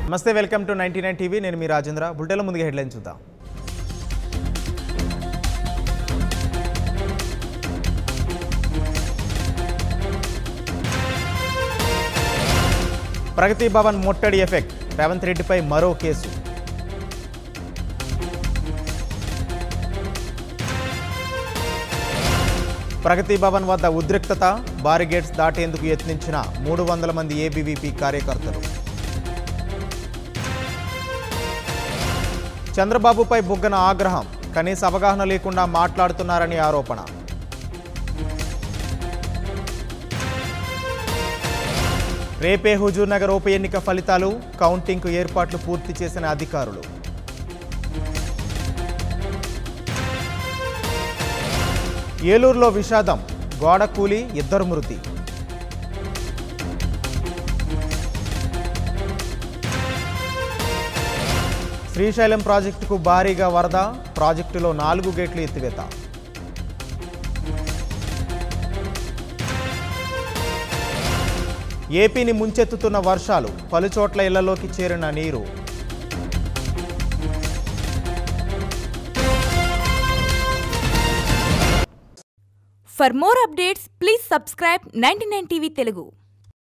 నమస్తే welcome to ninety nine TV నేను మీ రాజేంద్ర బుల్టెలో ముందుగా హెడ్లైన్ చూద్దాం ప్రగతి భవన్ ముట్టడి ఎఫెక్ట్ రేవంత్ రెడ్డిపై మరో కేసు ప్రగతి భవన్ వద్ద ఉద్రిక్తత బారిగేట్స్ దాటేందుకు యత్నించిన మూడు వందల మంది ఏబీవీపీ కార్యకర్తలు చంద్రబాబుపై బుగ్గన ఆగ్రహం కనీస అవగాహన లేకుండా మాట్లాడుతున్నారని ఆరోపణ రేపే హుజూర్ నగర్ ఉప ఎన్నిక ఫలితాలు కౌంటింగ్కు ఏర్పాట్లు పూర్తి చేసిన అధికారులు ఏలూరులో విషాదం గోడ కూలి ఇద్దరు మృతి శ్రీశైలం ప్రాజెక్టుకు భారీగా వరద ప్రాజెక్టులో నాలుగు గేట్లు ఎత్తివేత ఏపీని ముంచెత్తుతున్న వర్షాలు పలుచోట్ల ఇళ్లలోకి చేరిన నీరు For more updates, please subscribe 99 TV Telugu.